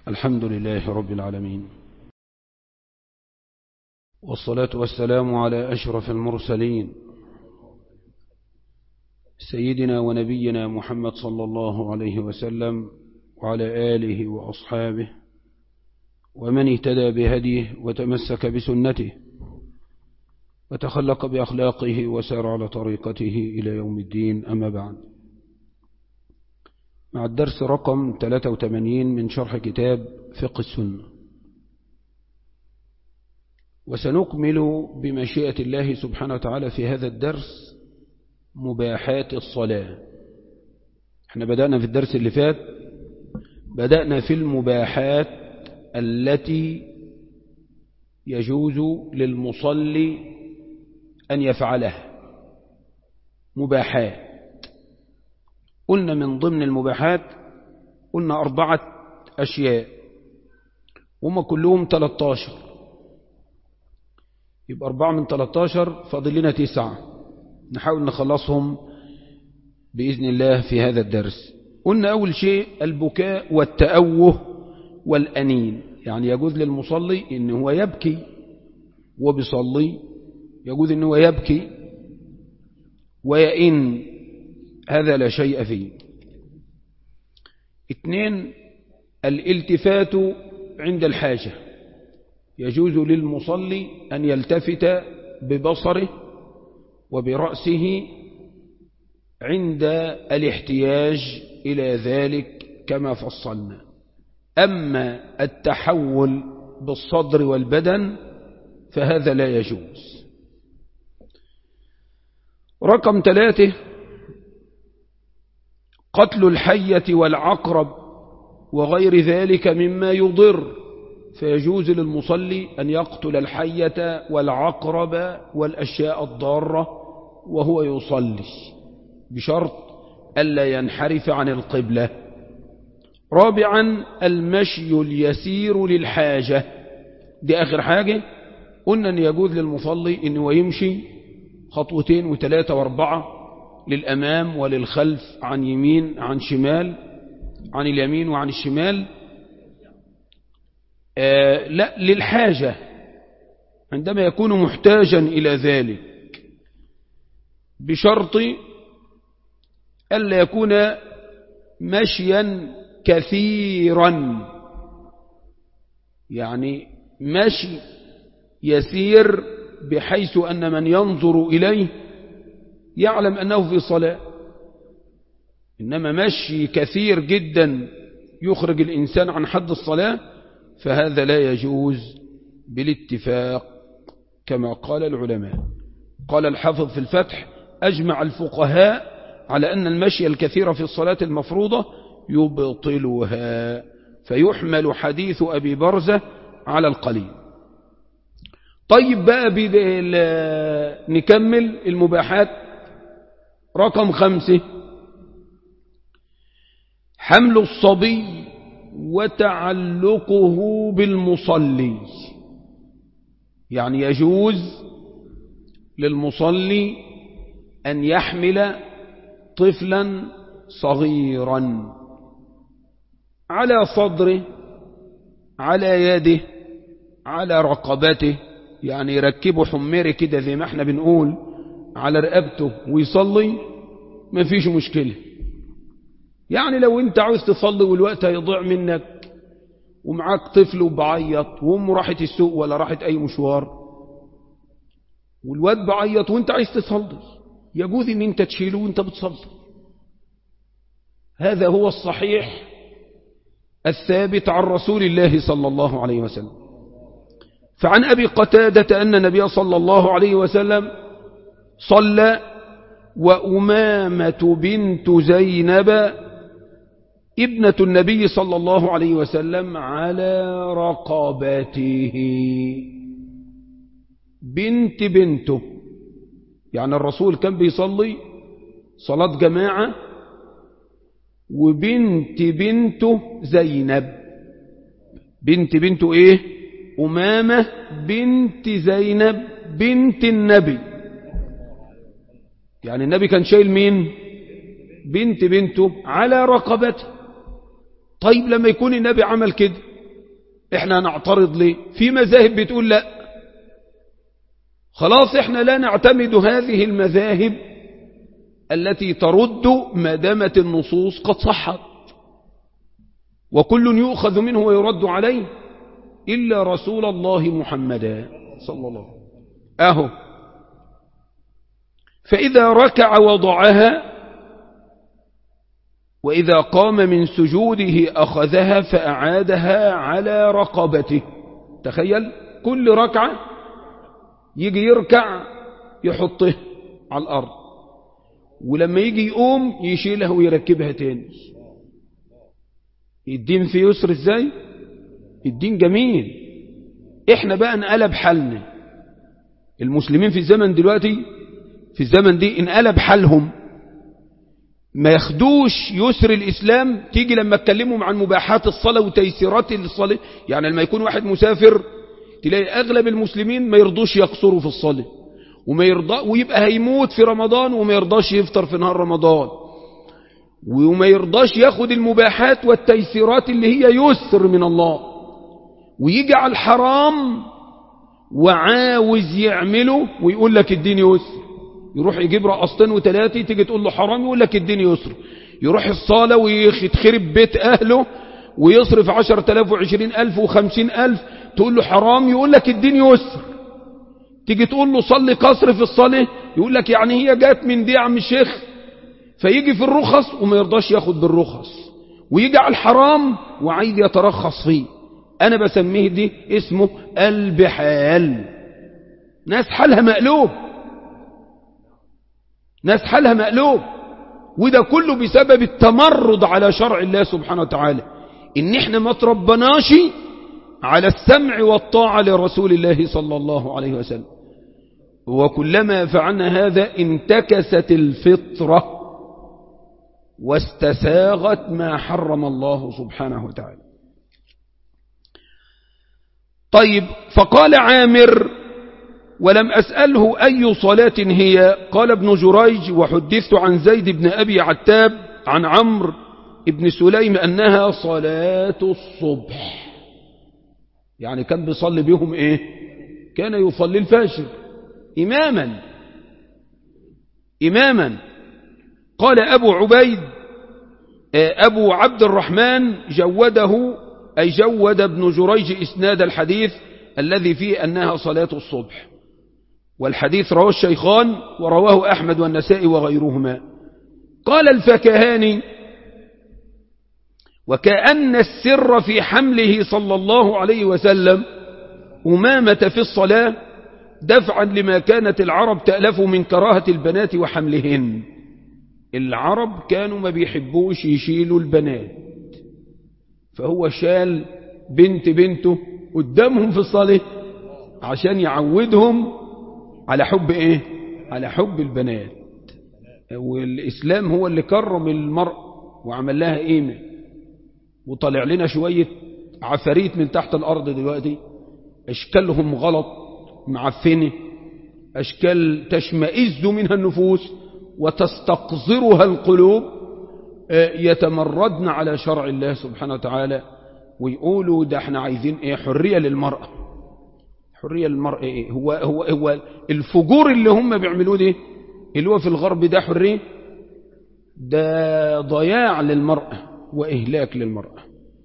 الحمد لله رب العالمين والصلاة والسلام على أشرف المرسلين سيدنا ونبينا محمد صلى الله عليه وسلم وعلى آله وأصحابه ومن اهتدى بهديه وتمسك بسنته وتخلق بأخلاقه وسار على طريقته إلى يوم الدين أما بعد مع الدرس رقم 83 من شرح كتاب فقه السنة وسنكمل بمشيئة الله سبحانه وتعالى في هذا الدرس مباحات الصلاة احنا بدأنا في الدرس اللي فات بدأنا في المباحات التي يجوز للمصلي أن يفعلها مباحات قلنا من ضمن المباحات قلنا أربعة أشياء وهم كلهم 13 يبقى أربعة من 13 فاضل لنا تسعة نحاول نخلصهم بإذن الله في هذا الدرس قلنا أول شيء البكاء والتأوه والأنين يعني يجوز للمصلي إن هو يبكي وبيصلي يجوز إن هو يبكي ويئن هذا لا شيء فيه اثنين الالتفات عند الحاجة يجوز للمصلي أن يلتفت ببصره وبرأسه عند الاحتياج إلى ذلك كما فصلنا أما التحول بالصدر والبدن فهذا لا يجوز رقم ثلاثة قتل الحية والعقرب وغير ذلك مما يضر فيجوز للمصلي أن يقتل الحية والعقرب والأشياء الضارة وهو يصلي بشرط ألا ينحرف عن القبلة رابعا المشي اليسير للحاجة دي آخر حاجة قلنا أن يجوز للمصلي أنه يمشي خطوتين وثلاثة واربعة للأمام وللخلف عن يمين عن شمال عن اليمين وعن الشمال آه لا للحاجة عندما يكون محتاجا إلى ذلك بشرط ألا يكون مشيا كثيرا يعني مشي يسير بحيث أن من ينظر إليه يعلم أنه في صلاة إنما مشي كثير جدا يخرج الإنسان عن حد الصلاة فهذا لا يجوز بالاتفاق كما قال العلماء قال الحافظ في الفتح أجمع الفقهاء على أن المشي الكثير في الصلاة المفروضة يبطلها فيحمل حديث أبي برزة على القليل طيب بقى نكمل المباحات رقم خمسة حمل الصبي وتعلقه بالمصلي يعني يجوز للمصلي أن يحمل طفلا صغيرا على صدره على يده على رقبته يعني يركبه حميري كده زي ما احنا بنقول على رقبته ويصلي ما فيش مشكلة يعني لو انت عاوز تصلي والوقت هيضيع منك ومعاك طفل وبعيط وامه راحت السوق ولا راحت اي مشوار والواد بعيط وانت عايز تصلي يجوز ان انت تشيله وانت بتصلي هذا هو الصحيح الثابت عن رسول الله صلى الله عليه وسلم فعن أبي قتادة أن النبي صلى الله عليه وسلم صلى وأمامة بنت زينب ابنة النبي صلى الله عليه وسلم على رقبته بنت بنته يعني الرسول كان بيصلي صلاة جماعة وبنت بنته زينب بنت بنته ايه أمامة بنت زينب بنت النبي يعني النبي كان شايل مين بنت بنته على رقبته طيب لما يكون النبي عمل كده احنا هنعترض ليه في مذاهب بتقول لا خلاص احنا لا نعتمد هذه المذاهب التي ترد ما دامت النصوص قد صحت وكل يؤخذ منه ويرد عليه إلا رسول الله محمدا صلى الله عليه وسلم أهو فإذا ركع وضعها وإذا قام من سجوده أخذها فأعادها على رقبته تخيل كل ركعة يجي يركع يحطه على الأرض ولما يجي يقوم يشيلها ويركبها تاني الدين في يسر ازاي الدين جميل احنا بقى انقلب حالنا المسلمين في الزمن دلوقتي في الزمن دي انقلب حالهم ما ياخدوش يسر الإسلام تيجي لما اتكلموا عن مباحات الصلاة وتيسيرات الصلاة يعني لما يكون واحد مسافر تلاقي أغلب المسلمين ما يرضوش يقصروا في الصلاة وما يرضى ويبقى هيموت في رمضان وما يرضاش يفطر في نهار رمضان وما يرضاش ياخد المباحات والتيسيرات اللي هي يسر من الله ويجي على الحرام وعاوز يعمله ويقول لك الدين يسر يروح يجيب رقصتين وثلاثة تيجي تقول له حرام يقول لك الدين يسر يروح الصالة ويتخرب بيت أهله ويصرف عشر تلاف وعشرين ألف وخمسين ألف تقول له حرام يقول لك الدين يسر تيجي تقول له صلي قصر في الصلاة يقول لك يعني هي جات من دي يا عم الشيخ فيجي في الرخص وما يرضاش ياخد بالرخص ويجي على الحرام وعايز يترخص فيه أنا بسميه دي اسمه البحال ناس حالها مقلوب ناس حالها مقلوب وده كله بسبب التمرد على شرع الله سبحانه وتعالى ان احنا ما تربناش على السمع والطاعة لرسول الله صلى الله عليه وسلم وكلما فعلنا هذا انتكست الفطرة واستساغت ما حرم الله سبحانه وتعالى طيب فقال عامر ولم أسأله أي صلاة هي قال ابن جريج وحدثت عن زيد بن أبي عتاب عن عمرو ابن سليم أنها صلاة الصبح يعني كان بيصلي بهم إيه كان يصلي الفجر إماما إماما قال أبو عبيد أبو عبد الرحمن جوده أي جود ابن جريج إسناد الحديث الذي فيه أنها صلاة الصبح والحديث رواه الشيخان ورواه أحمد والنسائي وغيرهما قال الفكهاني وكأن السر في حمله صلى الله عليه وسلم أمامة في الصلاة دفعا لما كانت العرب تألف من كراهة البنات وحملهن العرب كانوا ما بيحبوش يشيلوا البنات فهو شال بنت بنته قدامهم في الصلاة عشان يعودهم على حب ايه على حب البنات والإسلام هو اللي كرم المرء وعمل لها قيمة وطلع لنا شوية عفاريت من تحت الأرض دلوقتي أشكالهم غلط معفنة أشكال تشمئز منها النفوس وتستقذرها القلوب يتمردن على شرع الله سبحانه وتعالى ويقولوا ده احنا عايزين ايه حرية للمرأة حرية للمرأة ايه هو, هو, هو الفجور اللي هم بيعملوه ده اللي هو في الغرب ده حرية ده ضياع للمرأة وإهلاك للمرأة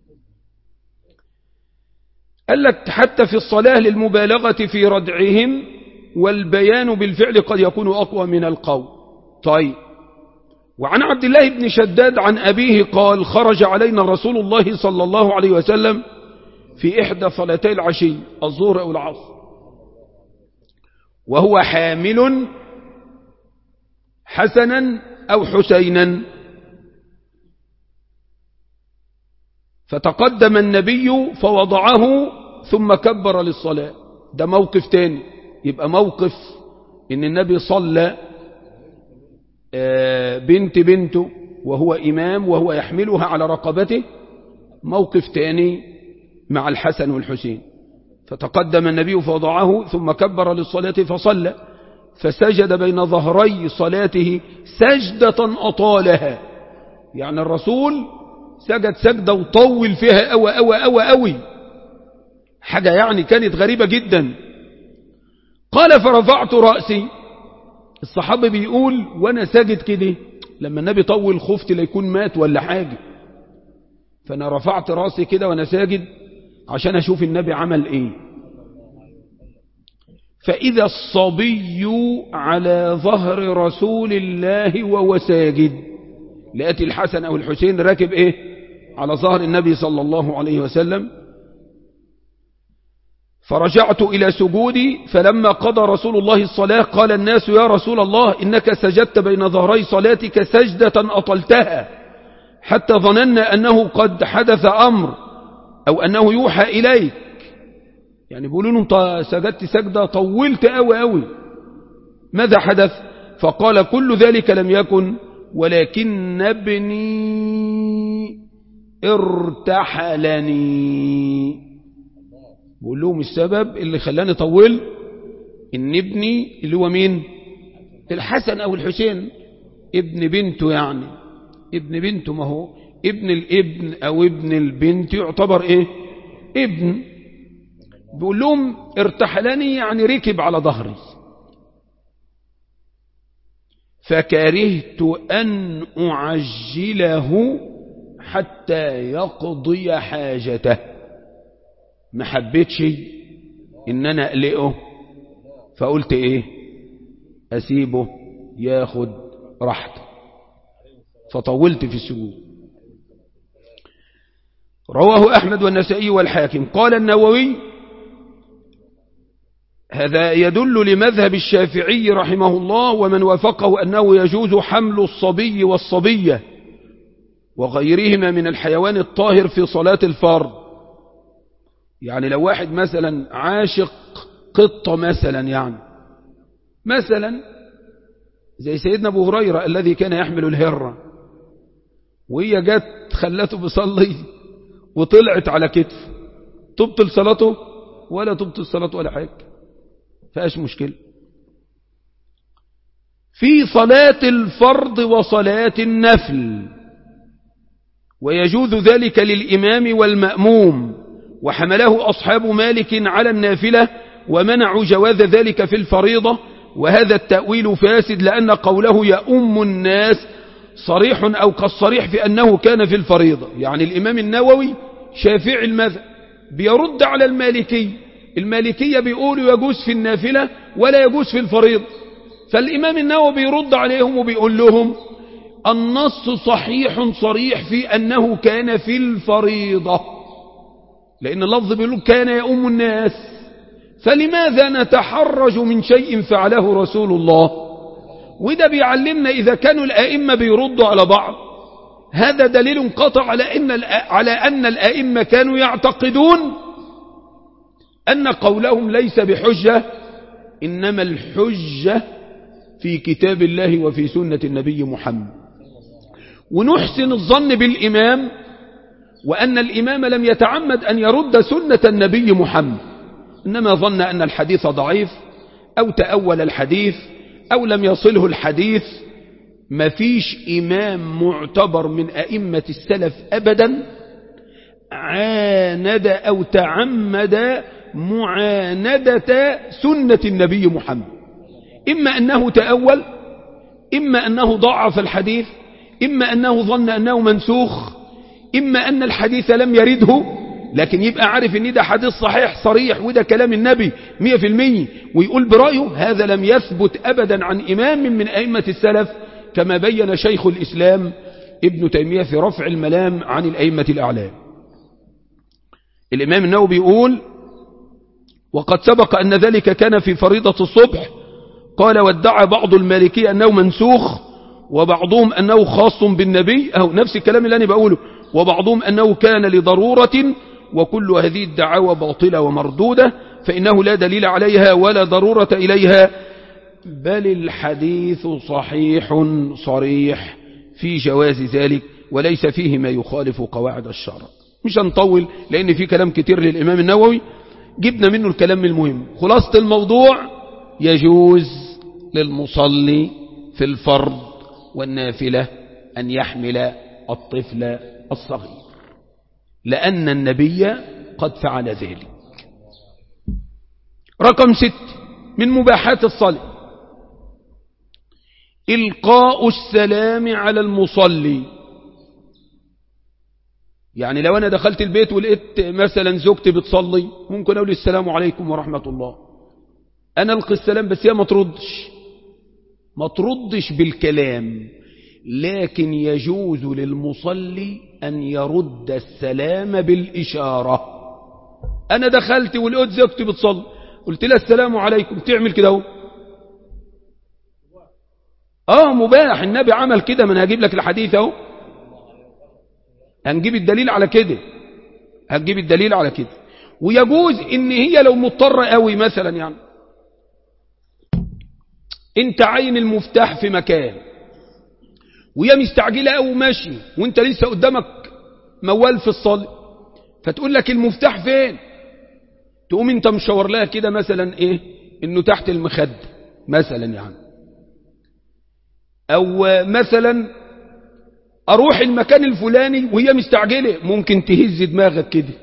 قال لك حتى في الصلاة للمبالغة في ردعهم والبيان بالفعل قد يكون أقوى من القول طيب وعن عبد الله بن شداد عن أبيه قال خرج علينا رسول الله صلى الله عليه وسلم في إحدى صلاتي العشي الظهر أو العصر وهو حامل حسنا أو حسينا فتقدم النبي فوضعه ثم كبر للصلاة ده موقف تاني يبقى موقف ان النبي صلى بنت بنته وهو إمام وهو يحملها على رقبته موقف تاني مع الحسن والحسين فتقدم النبي فوضعه ثم كبر للصلاة فصلى فسجد بين ظهري صلاته سجدة أطالها يعني الرسول سجد سجدة وطول فيها أوى أوى أوى أوي حاجة يعني كانت غريبة جدا قال فرفعت رأسي الصحابي بيقول وانا ساجد كده لما النبي طول خفت ليكون مات ولا حاجة فانا رفعت رأسي كده وانا ساجد عشان اشوف النبي عمل ايه فإذا الصبي على ظهر رسول الله وهو ساجد لأتي الحسن أو الحسين راكب إيه على ظهر النبي صلى الله عليه وسلم فرجعت إلى سجودي فلما قضى رسول الله الصلاة قال الناس يا رسول الله إنك سجدت بين ظهري صلاتك سجدة أطلتها حتى ظننا أنه قد حدث أمر أو أنه يوحى إليك يعني بيقولوا له انت سجدت سجدة طولت قوي قوي ماذا حدث فقال كل ذلك لم يكن ولكن ابني ارتحلني بقول لهم السبب اللي خلاني طول ان ابني اللي هو مين الحسن او الحسين ابن بنته يعني ابن بنته ما هو ابن الابن او ابن البنت يعتبر ايه ابن بيقول لهم ارتحلني يعني ركب على ظهري فكرهت أن أعجله حتى يقضي حاجته ما حبيتش إن أنا أقلقه فقلت إيه أسيبه ياخد راحته فطولت في السجود رواه أحمد والنسائي والحاكم قال النووي هذا يدل لمذهب الشافعي رحمه الله ومن وافقه أنه يجوز حمل الصبي والصبية وغيرهما من الحيوان الطاهر في صلاة الفرض يعني لو واحد مثلا عاشق قطة مثلا يعني مثلا زي سيدنا أبو هريرة الذي كان يحمل الهرة وهي جت خلته بيصلي وطلعت على كتف تبطل صلاته ولا تبطل صلاته ولا حاجة فاش مشكلة في صلاة الفرض وصلاة النفل ويجوز ذلك للإمام والمأموم وحمله أصحاب مالك على النافلة ومنعوا جواز ذلك في الفريضة وهذا التأويل فاسد لأن قوله يأم الناس صريح أو كالصريح في أنه كان في الفريضة يعني الإمام النووي شافع المذهب بيرد على المالكي المالكية بيقولوا يجوز في النافلة ولا يجوز في الفريضة فالإمام النووي بيرد عليهم وبيقول لهم النص صحيح صريح في أنه كان في الفريضة لأن اللفظ بيقول كان يؤم الناس فلماذا نتحرج من شيء فعله رسول الله وده بيعلمنا إذا كانوا الآئمة بيردوا على بعض هذا دليل قطع على أن, على أن الآئمة كانوا يعتقدون أن قولهم ليس بحجة إنما الحجة في كتاب الله وفي سنة النبي محمد ونحسن الظن بالإمام وأن الإمام لم يتعمد أن يرد سنة النبي محمد إنما ظن أن الحديث ضعيف أو تأول الحديث أو لم يصله الحديث ما فيش إمام معتبر من أئمة السلف أبدا عاند أو تعمد معاندة سنة النبي محمد إما أنه تأول إما أنه ضعف الحديث إما أنه ظن أنه منسوخ إما أن الحديث لم يرده لكن يبقى عارف ان ده حديث صحيح صريح وده كلام النبي مية في المية ويقول برأيه هذا لم يثبت أبدا عن إمام من أئمة السلف كما بين شيخ الإسلام ابن تيمية في رفع الملام عن الأئمة الأعلام الإمام النووي بيقول وقد سبق أن ذلك كان في فريضة الصبح قال وادعى بعض المالكية أنه منسوخ وبعضهم أنه خاص بالنبي أو نفس الكلام اللي أنا بقوله وبعضهم أنه كان لضرورة وكل هذه الدعاوى باطلة ومردودة فإنه لا دليل عليها ولا ضرورة إليها بل الحديث صحيح صريح في جواز ذلك وليس فيه ما يخالف قواعد الشرع مش هنطول لأن في كلام كتير للإمام النووي جبنا منه الكلام المهم خلاصة الموضوع يجوز للمصلي في الفرض والنافلة أن يحمل الطفل الصغير لأن النبي قد فعل ذلك رقم ست من مباحات الصلاة إلقاء السلام على المصلي يعني لو أنا دخلت البيت ولقيت مثلا زوجتي بتصلي ممكن أقول السلام عليكم ورحمة الله أنا ألقي السلام بس هي ما تردش ما تردش بالكلام لكن يجوز للمصلي أن يرد السلام بالإشارة أنا دخلت ولقيت زوجتي بتصلي قلت لها السلام عليكم تعمل كده اهو اه مباح النبي عمل كده ما انا هجيب لك الحديث اهو هنجيب الدليل على كده هنجيب الدليل على كده ويجوز ان هي لو مضطرة قوي مثلا يعني انت عين المفتاح في مكان وهي مستعجلة او ماشي وانت لسه قدامك موال في الصلاة فتقول لك المفتاح فين تقوم انت مشاور لها كده مثلا ايه انه تحت المخد مثلا يعني او مثلا اروح المكان الفلاني وهي مستعجلة ممكن تهز دماغك كده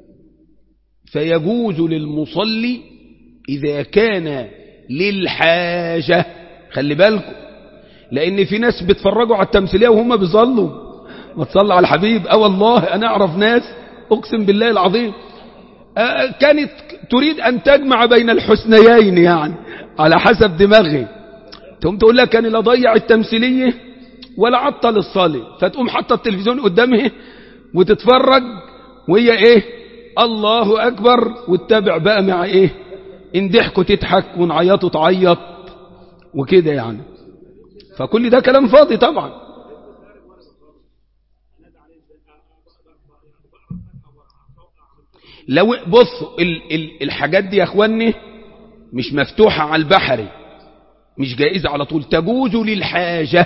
فيجوز للمصلي اذا كان للحاجة خلي بالكم لان في ناس بيتفرجوا على التمثيلية وهم بيصلوا ما تصلى على الحبيب اه والله انا اعرف ناس اقسم بالله العظيم كانت تريد أن تجمع بين الحسنيين يعني على حسب دماغي تقوم تقول لك أنا لا ضيع التمثيلية ولا عطل الصلاة فتقوم حاطه التلفزيون قدامها وتتفرج وهي ايه الله أكبر وتتابع بقى مع ايه ان ضحكوا تضحك وان عيطوا تعيط وكده يعني فكل ده كلام فاضي طبعا لو بص ال ال الحاجات دي يا اخواني مش مفتوحة على البحري مش جائزة على طول تجوز للحاجة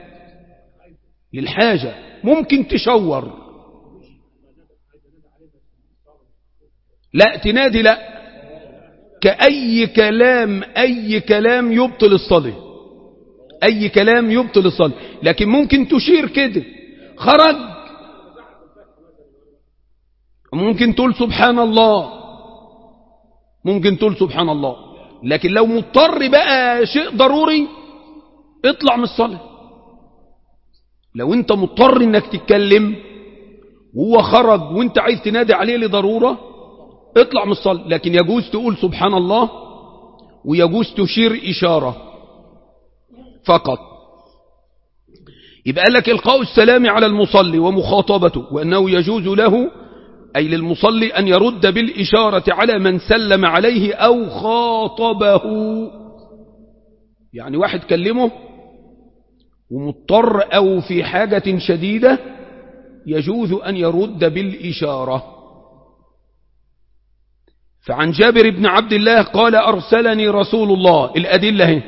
للحاجة ممكن تشور لا تنادي لا كأي كلام أي كلام يبطل الصلاة أي كلام يبطل الصلاة لكن ممكن تشير كده خرج ممكن تقول سبحان الله ممكن تقول سبحان الله لكن لو مضطر بقى شيء ضروري اطلع من الصلاة لو انت مضطر انك تتكلم وهو خرج وانت عايز تنادي عليه لضرورة اطلع من الصلاة لكن يجوز تقول سبحان الله ويجوز تشير إشارة فقط يبقى قال لك إلقاء السلام على المصلي ومخاطبته وأنه يجوز له أي للمصلي أن يرد بالإشارة على من سلم عليه أو خاطبه يعني واحد كلمه ومضطر أو في حاجة شديدة يجوز أن يرد بالإشارة فعن جابر بن عبد الله قال أرسلني رسول الله الأدلة هي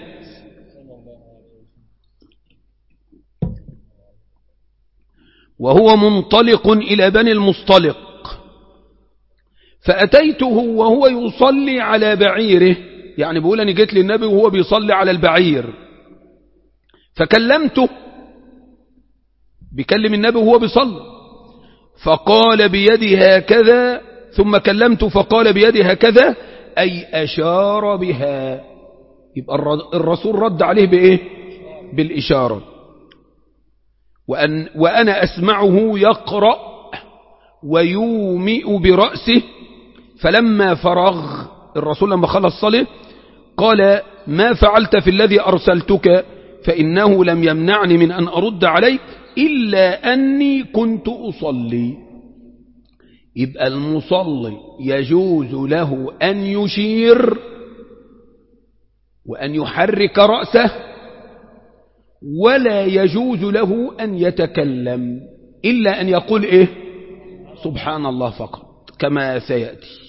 وهو منطلق إلى بني المصطلق فأتيته وهو يصلي على بعيره يعني بقول أنا جيت للنبي وهو بيصلي على البعير فكلمته بيكلم النبي وهو بيصلي فقال بيدي هكذا ثم كلمته فقال بيدي هكذا أي أشار بها يبقى الرسول رد عليه بإيه بالإشارة وأن وأنا أسمعه يقرأ ويومئ برأسه فلما فرغ الرسول لما خلص صلاة قال ما فعلت في الذي أرسلتك فإنه لم يمنعني من أن أرد عليك إلا أني كنت أصلي يبقى المصلي يجوز له أن يشير وأن يحرك رأسه ولا يجوز له أن يتكلم إلا أن يقول إيه سبحان الله فقط كما سيأتي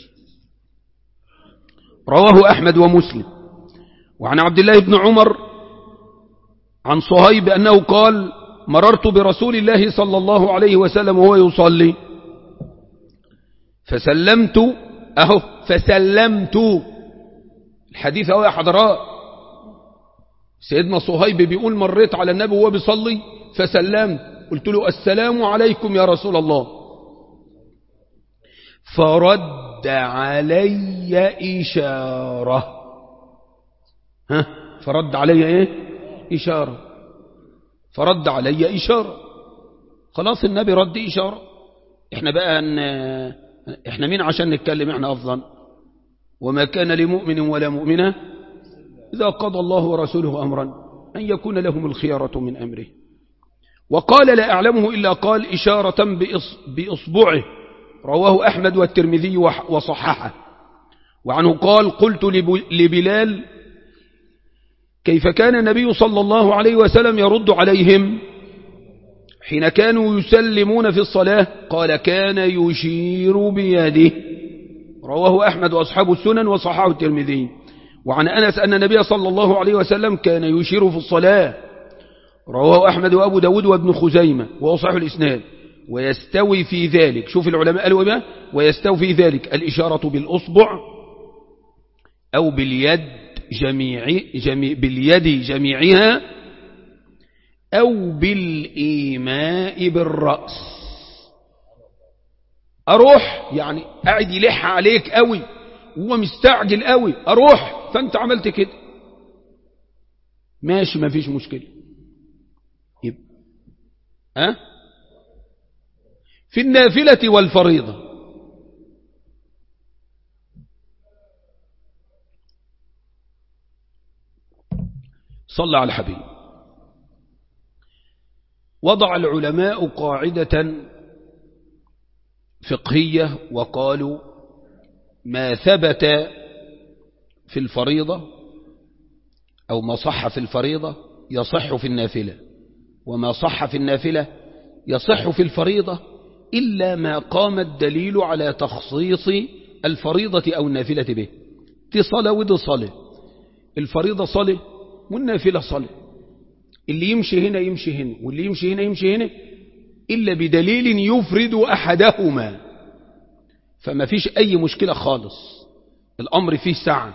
رواه أحمد ومسلم وعن عبد الله بن عمر عن صهيب أنه قال مررت برسول الله صلى الله عليه وسلم وهو يصلي فسلمت أهو فسلمت الحديث أهو يا حضرات سيدنا صهيب بيقول مريت على النبي وهو بيصلي فسلمت قلت له السلام عليكم يا رسول الله فرد فرد علي إشارة ها فرد علي إيه إشارة فرد علي إشارة خلاص النبي رد إشارة احنا بقى ان احنا مين عشان نتكلم احنا أفضل وما كان لمؤمن ولا مؤمنة إذا قضى الله ورسوله أمرا أن يكون لهم الخيارة من أمره وقال لا أعلمه إلا قال إشارة بإصبعه رواه أحمد والترمذي وصححه وعنه قال قلت لبلال كيف كان النبي صلى الله عليه وسلم يرد عليهم حين كانوا يسلمون في الصلاة قال كان يشير بيده رواه أحمد وأصحاب السنن وصححه الترمذي وعن أنس أن النبي صلى الله عليه وسلم كان يشير في الصلاة رواه أحمد وأبو داود وابن خزيمة وهو صحيح الإسناد ويستوي في ذلك شوف العلماء قالوا ما ويستوي في ذلك الإشارة بالأصبع أو باليد جميع جميع باليد جميعها أو بالإيماء بالرأس أروح يعني قاعد يلح عليك قوي وهو مستعجل قوي أروح فأنت عملت كده ماشي ما فيش مشكلة يبقى أه؟ في النافلة والفريضة صلى على الحبيب وضع العلماء قاعدة فقهية وقالوا ما ثبت في الفريضة أو ما صح في الفريضة يصح في النافلة وما صح في النافلة يصح في الفريضة إلا ما قام الدليل على تخصيص الفريضة أو النافلة به دي صلاة ودي صلاة الفريضة صلاة والنافلة صلاة اللي يمشي هنا يمشي هنا واللي يمشي هنا يمشي هنا إلا بدليل يفرد أحدهما فما فيش أي مشكلة خالص الأمر فيه سعة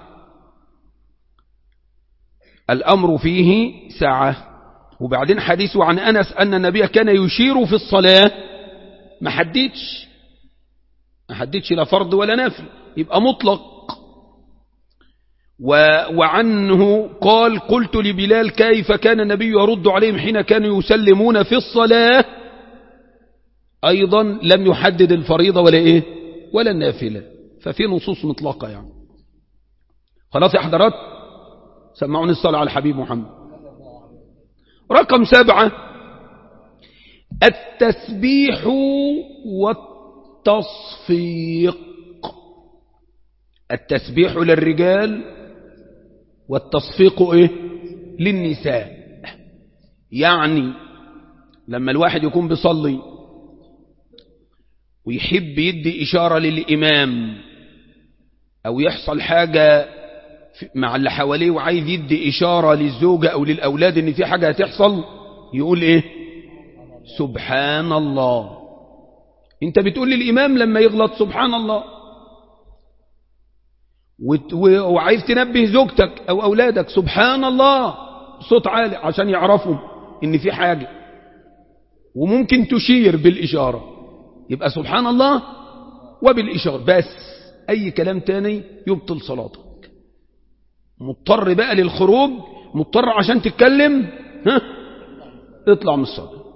الأمر فيه سعة وبعدين حديث عن أنس أن النبي كان يشير في الصلاة ما حددش ما حددش لا فرض ولا نفل يبقى مطلق و وعنه قال قلت لبلال كيف كان النبي يرد عليهم حين كانوا يسلمون في الصلاة أيضا لم يحدد الفريضة ولا إيه ولا النافلة ففي نصوص مطلقة يعني خلاص يا حضرات سمعوني الصلاة على الحبيب محمد رقم سبعة التسبيح والتصفيق التسبيح للرجال والتصفيق إيه؟ للنساء يعني لما الواحد يكون بيصلي ويحب يدي إشارة للإمام أو يحصل حاجة مع اللي حواليه وعايز يدي إشارة للزوجة أو للأولاد إن في حاجة هتحصل يقول إيه سبحان الله انت بتقول للإمام لما يغلط سبحان الله وعايز تنبه زوجتك أو أولادك سبحان الله صوت عالي عشان يعرفوا إن في حاجة وممكن تشير بالإشارة يبقى سبحان الله وبالإشارة بس أي كلام تاني يبطل صلاتك مضطر بقى للخروج مضطر عشان تتكلم ها اطلع من الصلاة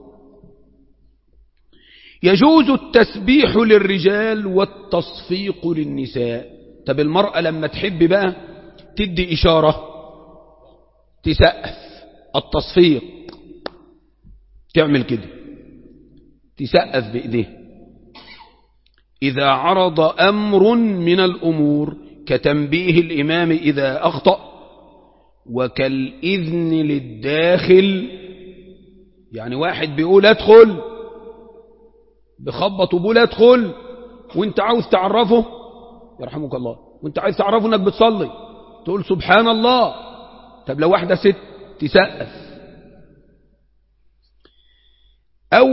يجوز التسبيح للرجال والتصفيق للنساء طب المرأة لما تحب بقى تدي إشارة تسقف التصفيق تعمل كده تسقف بإيديه إذا عرض أمر من الأمور كتنبيه الإمام إذا أخطأ وكالإذن للداخل يعني واحد بيقول ادخل بخبط وبيقول ادخل وانت عاوز تعرفه يرحمك الله وانت عايز تعرفه انك بتصلي تقول سبحان الله طب لو واحدة ست تسقف أو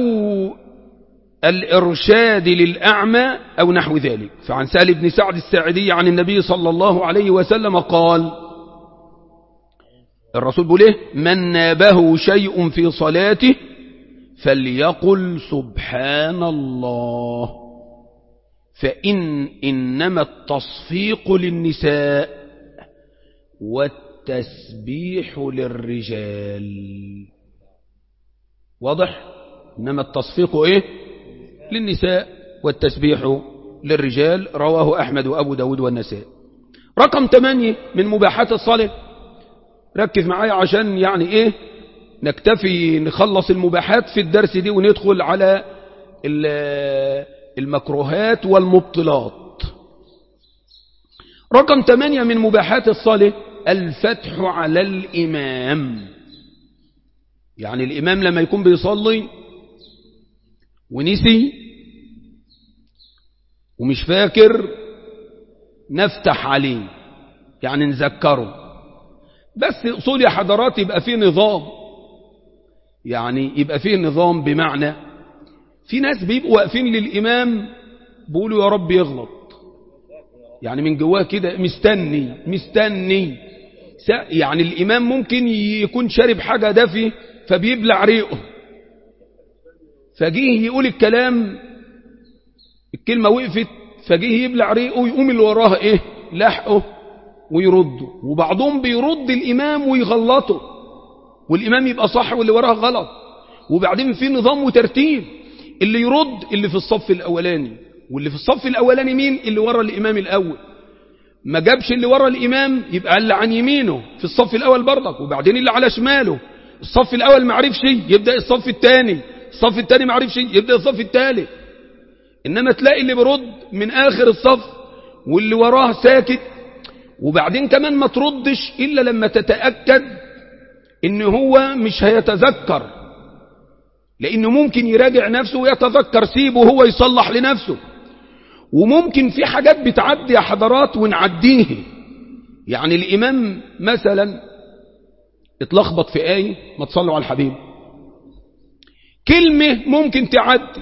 الإرشاد للأعمى أو نحو ذلك فعن سهل بن سعد الساعدي عن النبي صلى الله عليه وسلم قال الرسول بيقول ايه من نابه شيء في صلاته فليقل سبحان الله فإن إنما التصفيق للنساء والتسبيح للرجال واضح إنما التصفيق إيه للنساء والتسبيح للرجال رواه أحمد وأبو داود والنساء رقم 8 من مباحات الصلاة ركز معايا عشان يعني إيه نكتفي نخلص المباحات في الدرس دي وندخل على المكروهات والمبطلات رقم 8 من مباحات الصلاة الفتح على الإمام يعني الإمام لما يكون بيصلي ونسي ومش فاكر نفتح عليه يعني نذكره بس أصول يا حضرات يبقى فيه نظام يعني يبقى فيه نظام بمعنى في ناس بيبقوا واقفين للإمام بيقولوا يا رب يغلط يعني من جواه كده مستني مستني يعني الإمام ممكن يكون شارب حاجة دافي فبيبلع ريقه فجيه يقول الكلام الكلمة وقفت فجيه يبلع ريقه ويقوم اللي وراها ايه لحقه ويرده وبعضهم بيرد الإمام ويغلطه والإمام يبقى صح واللي وراه غلط وبعدين في نظام وترتيب اللي يرد اللي في الصف الأولاني واللي في الصف الأولاني مين اللي ورا الإمام الأول ما جابش اللي ورا الإمام يبقى اللي عن يمينه في الصف الأول برضك وبعدين اللي على شماله الصف الأول ما عرفش يبدأ الصف الثاني الصف الثاني ما عرفش يبدأ الصف الثالث إنما تلاقي اللي برد من آخر الصف واللي وراه ساكت وبعدين كمان ما تردش إلا لما تتأكد إن هو مش هيتذكر لأنه ممكن يراجع نفسه ويتذكر سيبه هو يصلح لنفسه وممكن في حاجات بتعدي يا حضرات ونعديه يعني الإمام مثلا اتلخبط في آية ما تصلوا على الحبيب كلمة ممكن تعدي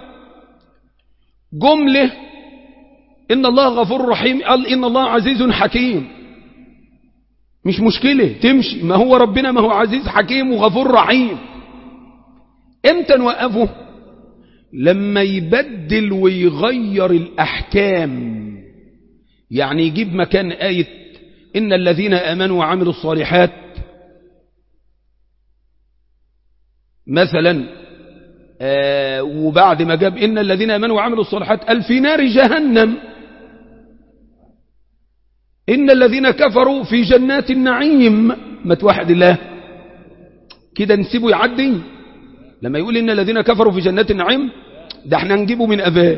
جملة إن الله غفور رحيم قال إن الله عزيز حكيم مش مشكلة تمشي ما هو ربنا ما هو عزيز حكيم وغفور رحيم امتى نوقفه لما يبدل ويغير الأحكام يعني يجيب مكان آية إن الذين آمنوا وعملوا الصالحات مثلا آه وبعد ما جاب إن الذين آمنوا وعملوا الصالحات قال في نار جهنم إن الذين كفروا في جنات النعيم ما توحد الله كده نسيبه يعدي لما يقول إن الذين كفروا في جنات النعيم ده احنا نجيبه من أباه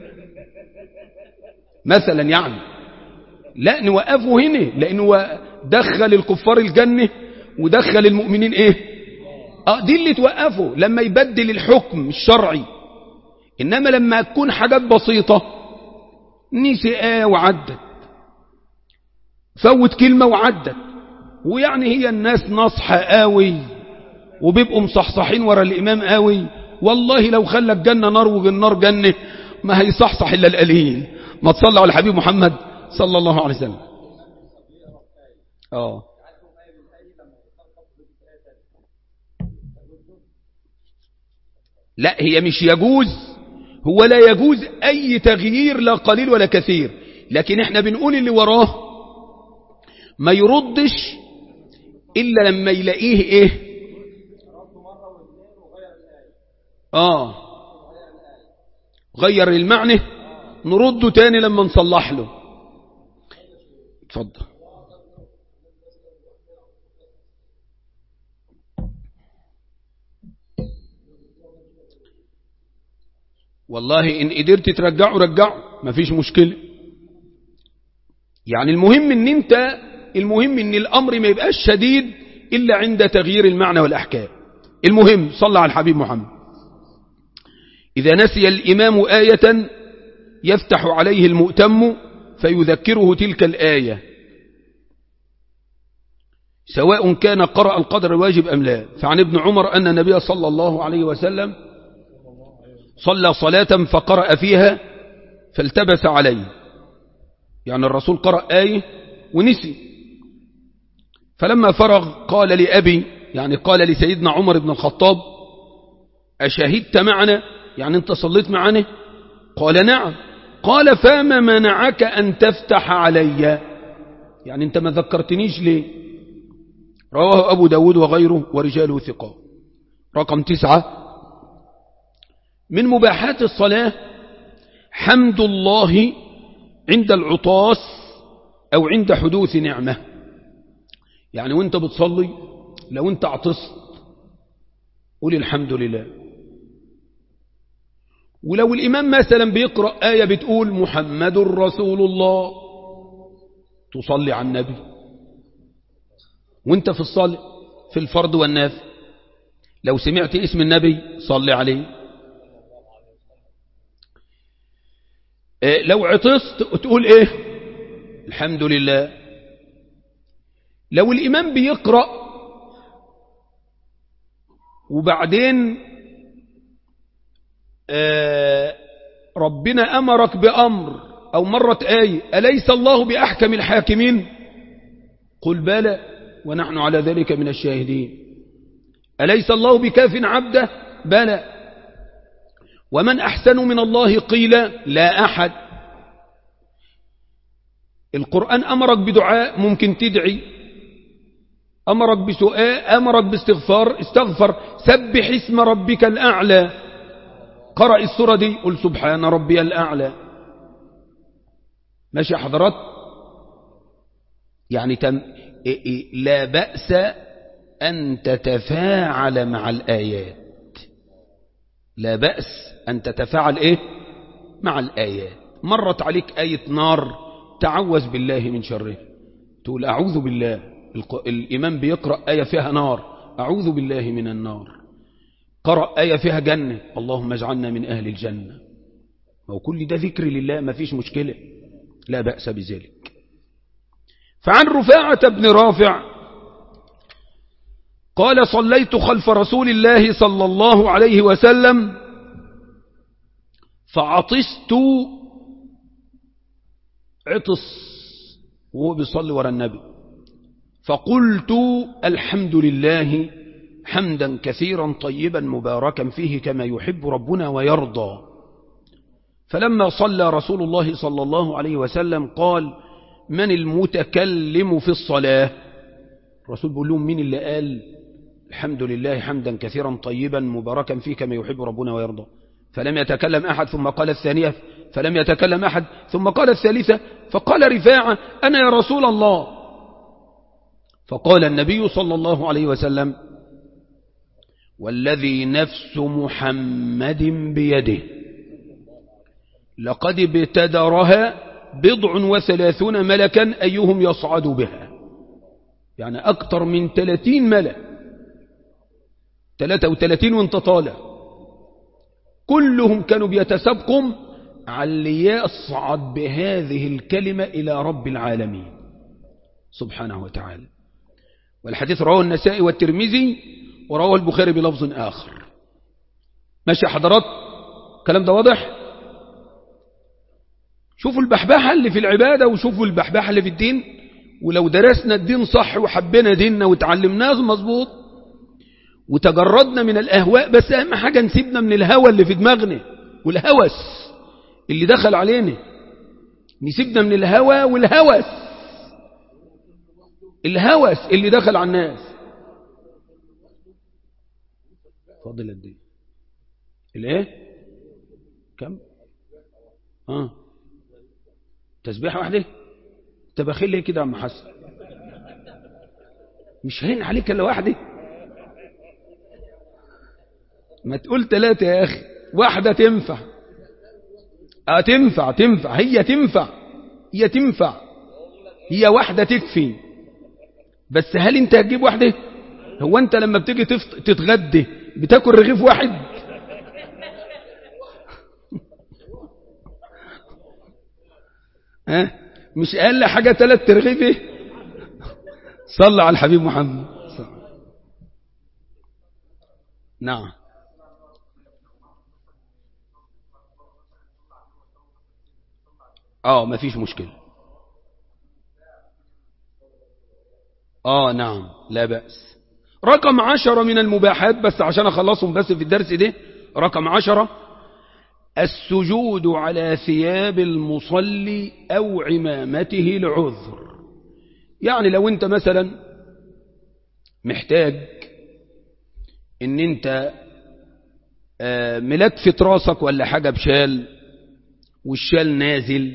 مثلا يعني لا نوقفه هنا لأنه دخل الكفار الجنة ودخل المؤمنين ايه اه دي اللي توقفه لما يبدل الحكم الشرعي إنما لما تكون حاجات بسيطة نسي آه وعدت فوت كلمة وعدت ويعني هي الناس نصحة قوي وبيبقوا مصحصحين ورا الإمام قوي والله لو خلى الجنة نار والنار جنة ما هيصحصح إلا القليل ما تصلى على الحبيب محمد صلى الله عليه وسلم اه لا هي مش يجوز هو لا يجوز أي تغيير لا قليل ولا كثير لكن احنا بنقول اللي وراه ما يردش إلا لما يلاقيه إيه آه غير المعنى نرده تاني لما نصلح له اتفضل والله إن قدرت ترجعه رجعه مفيش مشكلة يعني المهم ان انت المهم ان الامر ما يبقاش شديد الا عند تغيير المعنى والاحكام المهم صلى على الحبيب محمد اذا نسي الامام آية يفتح عليه المؤتم فيذكره تلك الآية سواء كان قرأ القدر الواجب أم لا فعن ابن عمر أن النبي صلى الله عليه وسلم صلى صلاة فقرأ فيها فالتبس عليه يعني الرسول قرأ آية ونسي فلما فرغ قال لأبي يعني قال لسيدنا عمر بن الخطاب أشهدت معنا يعني انت صليت معنا قال نعم قال فما منعك أن تفتح علي يعني أنت ما ذكرتنيش ليه رواه أبو داود وغيره ورجاله ثقة رقم تسعة من مباحات الصلاة حمد الله عند العطاس أو عند حدوث نعمة يعني وانت بتصلي لو انت عطست قول الحمد لله ولو الإمام مثلا بيقرأ آية بتقول محمد رسول الله تصلي على النبي وانت في الصلاة في الفرض والنافل لو سمعت اسم النبي صلي عليه لو عطست تقول ايه الحمد لله لو الإمام بيقرأ وبعدين ربنا أمرك بأمر أو مرت آية أليس الله بأحكم الحاكمين قل بلى ونحن على ذلك من الشاهدين أليس الله بكاف عبده بلى ومن أحسن من الله قيل لا أحد القرآن أمرك بدعاء ممكن تدعي أمرك بسؤال أمرك باستغفار استغفر سبح اسم ربك الأعلى قرأ السورة دي قل سبحان ربي الأعلى ماشي يا حضرات يعني تم لا بأس أن تتفاعل مع الآيات لا بأس أن تتفاعل إيه مع الآيات مرت عليك آية نار تعوذ بالله من شره تقول أعوذ بالله الإمام بيقرأ آية فيها نار أعوذ بالله من النار قرأ آية فيها جنة اللهم اجعلنا من أهل الجنة وكل ده ذكر لله ما فيش مشكلة لا بأس بذلك فعن رفاعة بن رافع قال صليت خلف رسول الله صلى الله عليه وسلم فعطست عطس وهو بيصلي ورا النبي فقلت الحمد لله حمدا كثيرا طيبا مباركا فيه كما يحب ربنا ويرضى فلما صلى رسول الله صلى الله عليه وسلم قال من المتكلم في الصلاة الرسول بيقول لهم مين اللي قال الحمد لله حمدا كثيرا طيبا مباركا فيه كما يحب ربنا ويرضى فلم يتكلم أحد ثم قال الثانية فلم يتكلم أحد ثم قال الثالثة فقال رفاعة أنا يا رسول الله فقال النبي صلى الله عليه وسلم والذي نفس محمد بيده لقد ابتدرها بضع وثلاثون ملكا أيهم يصعد بها يعني أكثر من ثلاثين ملك ثلاثة وثلاثين وانت طالع كلهم كانوا بيتسابقوا على اللي يصعد بهذه الكلمة إلى رب العالمين سبحانه وتعالى والحديث رواه النسائي والترمذي ورواه البخاري بلفظ آخر ماشي حضرات الكلام ده واضح شوفوا البحبحة اللي في العبادة وشوفوا البحبحة اللي في الدين ولو درسنا الدين صح وحبينا ديننا وتعلمناه مظبوط وتجردنا من الأهواء بس أهم حاجة نسيبنا من الهوى اللي في دماغنا والهوس اللي دخل علينا نسيبنا من الهوى والهوس الهوس اللي دخل على الناس فاضل قد ايه الايه كم اه تسبيحه واحده انت بخيل ليه كده يا عم حسن مش هين عليك الا واحده ما تقول ثلاثة يا أخي واحدة تنفع اه تنفع تنفع هي تنفع هي تنفع هي واحدة تكفي بس هل انت هتجيب واحدة هو انت لما بتيجي تفط... تتغدى بتاكل رغيف واحد ها مش اقل حاجة ثلاث رغيف صلى على الحبيب محمد نعم اه ما فيش مشكلة اه نعم لا بأس رقم عشرة من المباحات بس عشان اخلصهم بس في الدرس ده رقم عشرة السجود على ثياب المصلي أو عمامته العذر يعني لو انت مثلا محتاج ان انت ملكفة راسك ولا حاجة بشال والشال نازل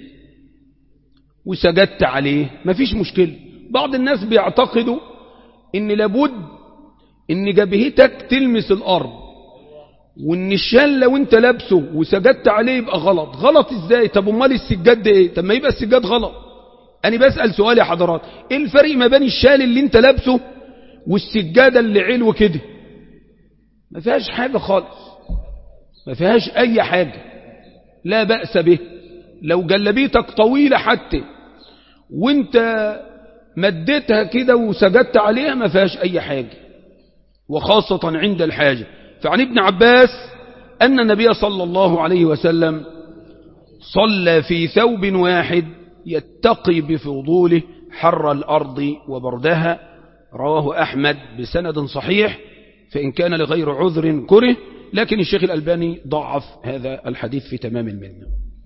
وسجدت عليه مفيش مشكلة بعض الناس بيعتقدوا ان لابد ان جبهتك تلمس الارض وان الشال لو انت لابسه وسجدت عليه يبقى غلط غلط ازاي طب امال السجاد ده ايه طب ما يبقى السجاد غلط انا بسأل سؤال يا حضرات ايه الفرق ما بين الشال اللي انت لابسه والسجادة اللي علو كده ما فيهاش حاجة خالص ما فيهاش اي حاجة لا بأس به لو جلبيتك طويلة حتى وانت مديتها كده وسجدت عليها ما فيهاش اي حاجة وخاصة عند الحاجة فعن ابن عباس أن النبي صلى الله عليه وسلم صلى في ثوب واحد يتقي بفضوله حر الأرض وبردها رواه أحمد بسند صحيح فإن كان لغير عذر كره لكن الشيخ الألباني ضعف هذا الحديث في تمام المنة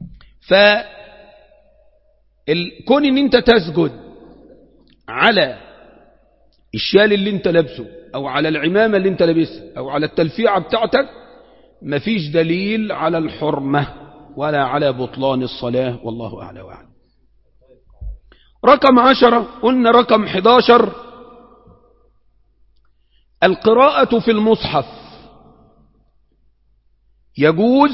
فكون ان انت تسجد على الشال اللي انت لابسه او على العمامة اللي انت لابسها او على التلفيعة بتاعتك مفيش دليل على الحرمة ولا على بطلان الصلاة والله أعلى وأعلم رقم عشرة قلنا رقم 11 القراءة في المصحف يجوز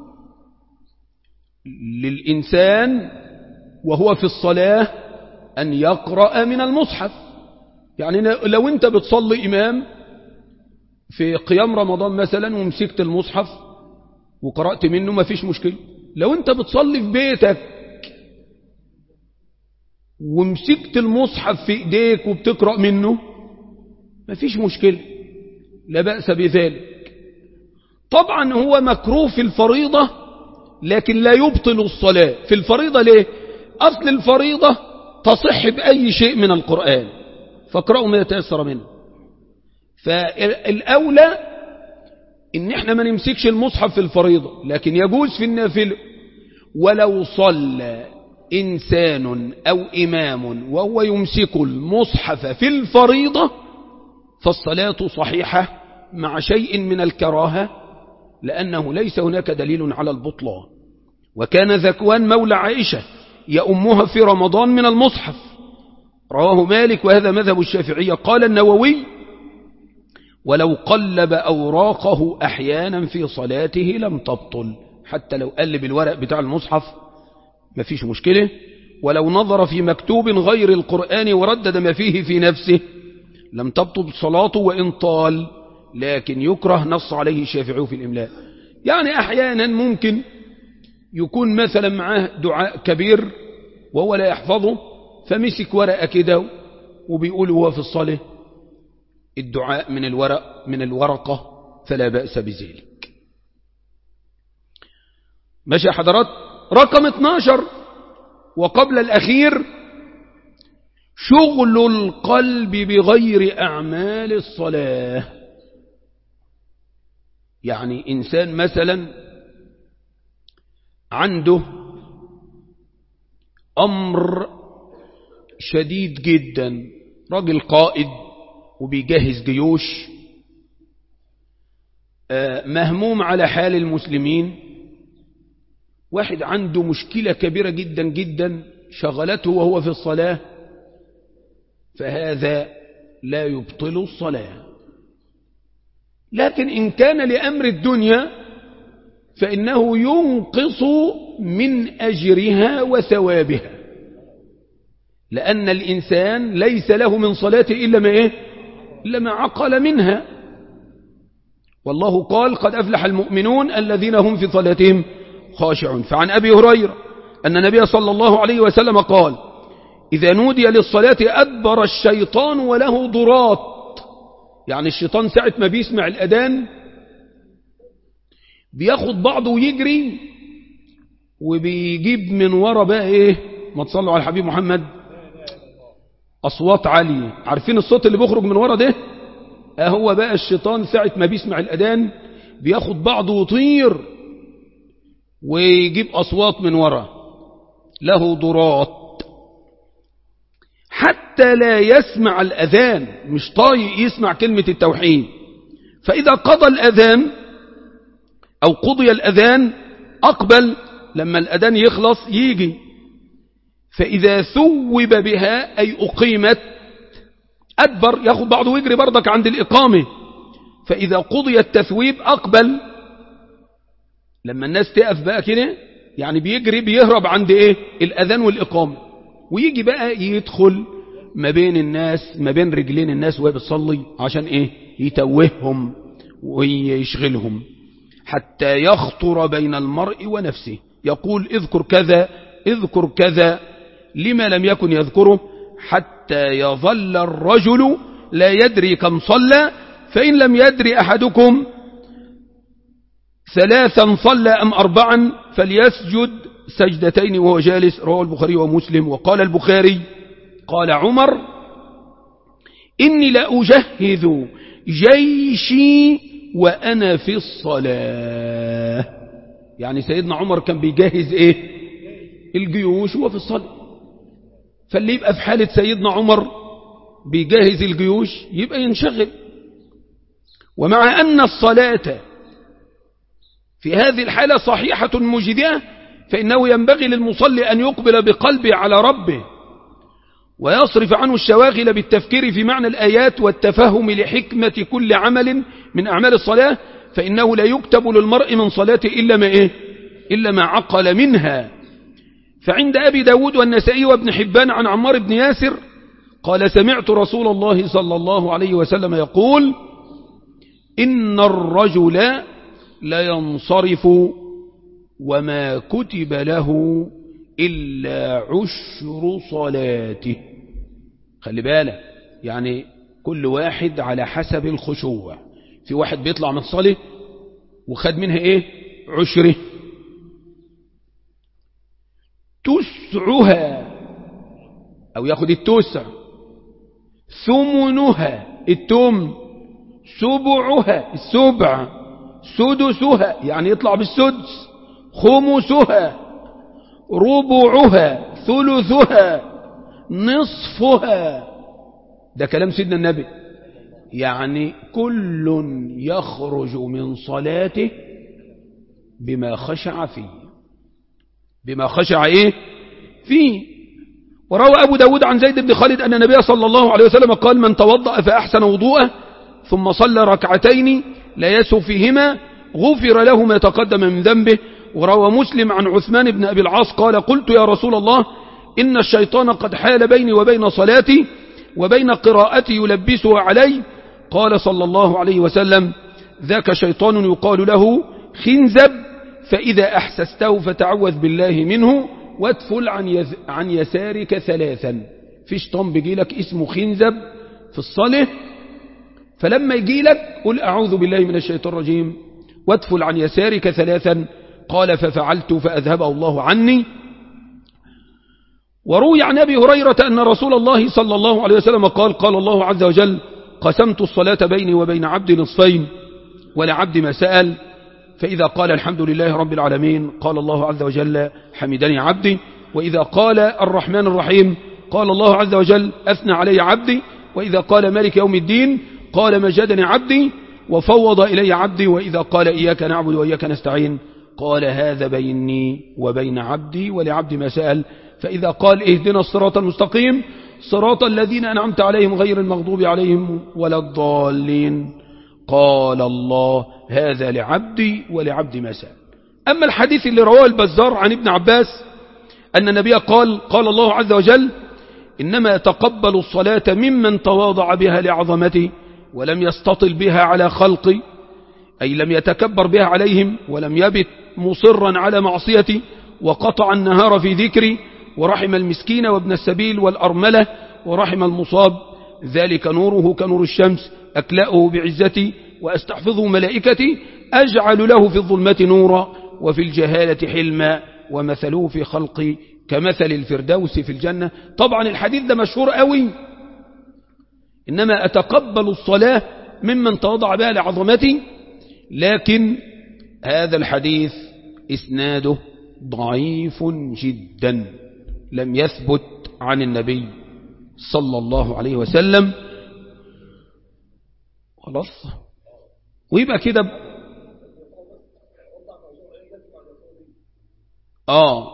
للإنسان وهو في الصلاة أن يقرأ من المصحف يعني لو أنت بتصلي إمام في قيام رمضان مثلا ومسكت المصحف وقرأت منه ما فيش مشكلة لو أنت بتصلي في بيتك ومسكت المصحف في إيديك وبتقرأ منه ما فيش مشكلة لا بأس بذلك طبعا هو مكروه في الفريضة لكن لا يبطل الصلاة في الفريضة ليه أصل الفريضة تصح بأي شيء من القرآن فاقرأوا ما يتأثر منه فالأولى إن احنا ما نمسكش المصحف في الفريضة لكن يجوز في النافلة ولو صلى إنسان أو إمام وهو يمسك المصحف في الفريضة فالصلاة صحيحة مع شيء من الكراهة لأنه ليس هناك دليل على البطلان وكان ذكوان مولى عائشة يأمها في رمضان من المصحف رواه مالك وهذا مذهب الشافعية قال النووي ولو قلب أوراقه أحيانا في صلاته لم تبطل حتى لو قلب الورق بتاع المصحف ما فيش مشكلة ولو نظر في مكتوب غير القرآن وردد ما فيه في نفسه لم تبطل صلاته وإن طال لكن يكره نص عليه الشافعي في الإملاء يعني أحيانا ممكن يكون مثلا معاه دعاء كبير وهو لا يحفظه فمسك ورقة كده وبيقول هو في الصلاة الدعاء من الورق من الورقة فلا بأس بذلك ماشي حضرات رقم 12 وقبل الأخير شغل القلب بغير أعمال الصلاة يعني إنسان مثلا عنده أمر شديد جدا راجل قائد وبيجهز جيوش مهموم على حال المسلمين واحد عنده مشكلة كبيرة جدا جدا شغلته وهو في الصلاة فهذا لا يبطل الصلاة لكن إن كان لأمر الدنيا فإنه ينقص من أجرها وثوابها لأن الإنسان ليس له من صلاته إلا ما إيه إلا ما عقل منها والله قال قد أفلح المؤمنون الذين هم في صلاتهم خاشعون فعن أبي هريرة أن النبي صلى الله عليه وسلم قال إذا نودي للصلاة أدبر الشيطان وله ضرات يعني الشيطان ساعة ما بيسمع الأذان بياخد بعضه ويجري وبيجيب من ورا بقى ايه ما تصلوا على الحبيب محمد أصوات عالية عارفين الصوت اللي بيخرج من ورا ده هو بقى الشيطان ساعة ما بيسمع الأذان بياخد بعضه ويطير ويجيب أصوات من وراء له ضرات حتى لا يسمع الأذان مش طايق يسمع كلمة التوحيد فإذا قضى الأذان أو قضي الأذان أقبل لما الأذان يخلص يجي فإذا ثوب بها أي أقيمت أدبر ياخد بعضه ويجري برضك عند الإقامة فإذا قضي التثويب أقبل لما الناس تقف بقى كده يعني بيجري بيهرب عند إيه الأذان والإقامة ويجي بقى يدخل ما بين الناس ما بين رجلين الناس وهي بتصلي عشان إيه يتوههم ويشغلهم حتى يخطر بين المرء ونفسه يقول اذكر كذا اذكر كذا لما لم يكن يذكره حتى يظل الرجل لا يدري كم صلى فإن لم يدري أحدكم ثلاثا صلى أم أربعا فليسجد سجدتين وهو جالس رواه البخاري ومسلم وقال البخاري قال عمر إني لأجهز جيشي وأنا في الصلاة يعني سيدنا عمر كان بيجهز إيه الجيوش وهو في الصلاة فاللي يبقى في حالة سيدنا عمر بيجهز الجيوش يبقى ينشغل ومع أن الصلاة في هذه الحالة صحيحة مجدئة فإنه ينبغي للمصلي أن يقبل بقلبه على ربه ويصرف عنه الشواغل بالتفكير في معنى الآيات والتفهم لحكمة كل عمل من أعمال الصلاة فإنه لا يكتب للمرء من صلاته إلا ما إيه إلا ما عقل منها فعند أبي داود والنسائي وابن حبان عن عمار بن ياسر قال سمعت رسول الله صلى الله عليه وسلم يقول إن الرجل لينصرف وما كتب له إلا عشر صلاته خلي بالك يعني كل واحد على حسب الخشوع في واحد بيطلع من الصلاة وخد منها ايه عشره تسعها او ياخد التسع ثمنها التم سبعها السبع سدسها يعني يطلع بالسدس خمسها ربعها ثلثها نصفها ده كلام سيدنا النبي يعني كل يخرج من صلاته بما خشع فيه بما خشع ايه فيه وروى أبو داود عن زيد بن خالد أن النبي صلى الله عليه وسلم قال من توضأ فأحسن وضوءه ثم صلى ركعتين لا يسهو فيهما غفر له ما تقدم من ذنبه وروى مسلم عن عثمان بن أبي العاص قال قلت يا رسول الله إن الشيطان قد حال بيني وبين صلاتي وبين قراءتي يلبسها علي قال صلى الله عليه وسلم ذاك شيطان يقال له خنزب فإذا أحسسته فتعوذ بالله منه وادفل عن, يز عن يسارك ثلاثا في شيطان بيجي لك اسمه خنزب في الصلاة فلما يجي لك قل أعوذ بالله من الشيطان الرجيم وادفل عن يسارك ثلاثا قال ففعلت فأذهبه الله عني وروي عن أبي هريرة أن رسول الله صلى الله عليه وسلم قال قال الله عز وجل قسمت الصلاة بيني وبين عبد نصفين ولعبد ما سأل فإذا قال الحمد لله رب العالمين قال الله عز وجل حمدني عبدي وإذا قال الرحمن الرحيم قال الله عز وجل أثنى علي عبدي وإذا قال مالك يوم الدين قال مجدني عبدي وفوض إلي عبدي وإذا قال إياك نعبد وإياك نستعين قال هذا بيني وبين عبدي ولعبدي ما سأل فإذا قال اهدنا الصراط المستقيم صراط الذين أنعمت عليهم غير المغضوب عليهم ولا الضالين قال الله هذا لعبدي ولعبدي ما سأل أما الحديث اللي رواه البزار عن ابن عباس أن النبي قال قال الله عز وجل إنما يتقبل الصلاة ممن تواضع بها لعظمته ولم يستطل بها على خلقي أي لم يتكبر بها عليهم ولم يبت مصرا على معصيتي وقطع النهار في ذكري ورحم المسكين وابن السبيل والأرملة ورحم المصاب ذلك نوره كنور الشمس أكلأه بعزتي وأستحفظه ملائكتي أجعل له في الظلمة نورا وفي الجهالة حلما ومثله في خلقي كمثل الفردوس في الجنة طبعا الحديث ده مشهور قوي إنما أتقبل الصلاة ممن تواضع بها لعظمتي لكن هذا الحديث إسناده ضعيف جدا لم يثبت عن النبي صلى الله عليه وسلم خلاص ويبقى كده ب... آه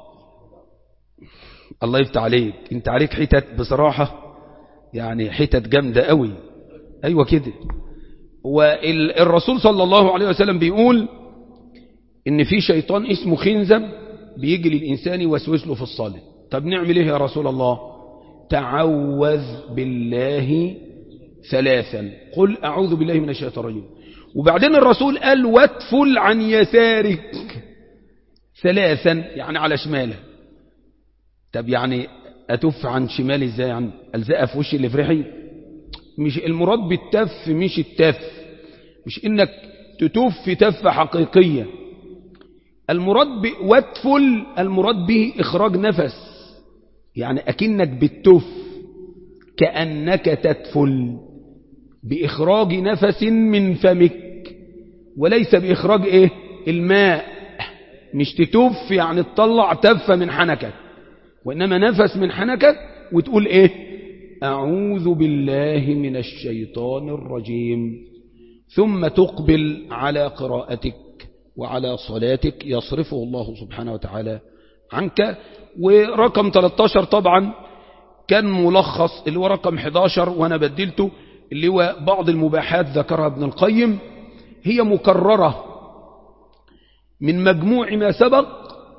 الله يفتح عليك انت عليك حتت بصراحة يعني حتت جامدة قوي أيوة كده والرسول صلى الله عليه وسلم بيقول إن في شيطان اسمه خنزب بيجي للإنسان يوسوس له في الصلاة طب نعمل إيه يا رسول الله تعوذ بالله ثلاثا قل أعوذ بالله من الشيطان الرجيم وبعدين الرسول قال واتفل عن يسارك ثلاثا يعني على شماله طب يعني أتف عن شمالي ازاي يعني ألزقها في وشي اللي في ريحي مش المراد بالتف مش التف مش إنك تتف تفة حقيقية المراد ب... واتفل المراد به إخراج نفس يعني أكنك بتف كأنك تتفل بإخراج نفس من فمك وليس بإخراج إيه الماء مش تتف يعني تطلع تفة من حنكك وإنما نفس من حنكك وتقول إيه أعوذ بالله من الشيطان الرجيم ثم تقبل على قراءتك وعلى صلاتك يصرفه الله سبحانه وتعالى عنك ورقم 13 طبعا كان ملخص اللي هو رقم 11 وأنا بدلته اللي هو بعض المباحات ذكرها ابن القيم هي مكررة من مجموع ما سبق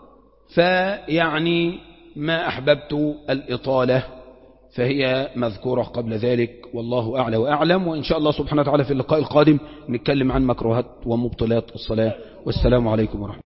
فيعني ما أحببت الإطالة فهي مذكورة قبل ذلك والله أعلى وأعلم وإن شاء الله سبحانه وتعالى في اللقاء القادم نتكلم عن مكروهات ومبطلات الصلاة والسلام عليكم ورحمة